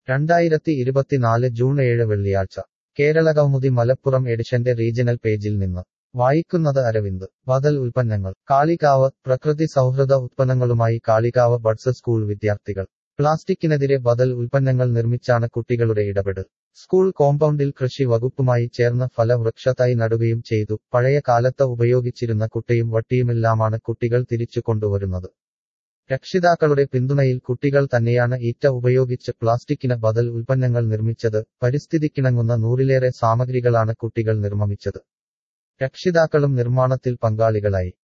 രണ്ടായിരത്തി ഇരുപത്തിനാല് ജൂൺ ഏഴ് വെള്ളിയാഴ്ച കേരളകൗമുദി മലപ്പുറം എഡിഷന്റെ റീജിയണൽ പേജിൽ നിന്ന് വായിക്കുന്നത് അരവിന്ദ് ബദൽ ഉൽപ്പന്നങ്ങൾ കാളികാവ് പ്രകൃതി സൗഹൃദ ഉത്പന്നങ്ങളുമായി കാളികാവ് ബഡ്സ് സ്കൂൾ വിദ്യാർത്ഥികൾ പ്ലാസ്റ്റിക്കിനെതിരെ ബദൽ ഉൽപ്പന്നങ്ങൾ നിർമ്മിച്ചാണ് കുട്ടികളുടെ ഇടപെടൽ സ്കൂൾ കോമ്പൗണ്ടിൽ കൃഷി വകുപ്പുമായി ചേർന്ന് ഫലവൃക്ഷത്തൈ നടുകയും ചെയ്തു പഴയ കാലത്ത് ഉപയോഗിച്ചിരുന്ന കുട്ടയും വട്ടിയുമെല്ലാമാണ് കുട്ടികൾ തിരിച്ചു കൊണ്ടുവരുന്നത് രക്ഷിതാക്കളുടെ പിന്തുണയിൽ കുട്ടികൾ തന്നെയാണ് ഈറ്റ ഉപയോഗിച്ച് പ്ലാസ്റ്റിക്കിന് ബദൽ ഉൽപ്പന്നങ്ങൾ നിർമ്മിച്ചത് പരിസ്ഥിതിക്കിണങ്ങുന്ന നൂറിലേറെ സാമഗ്രികളാണ് കുട്ടികൾ നിർമ്മിച്ചത് രക്ഷിതാക്കളും നിർമ്മാണത്തിൽ പങ്കാളികളായി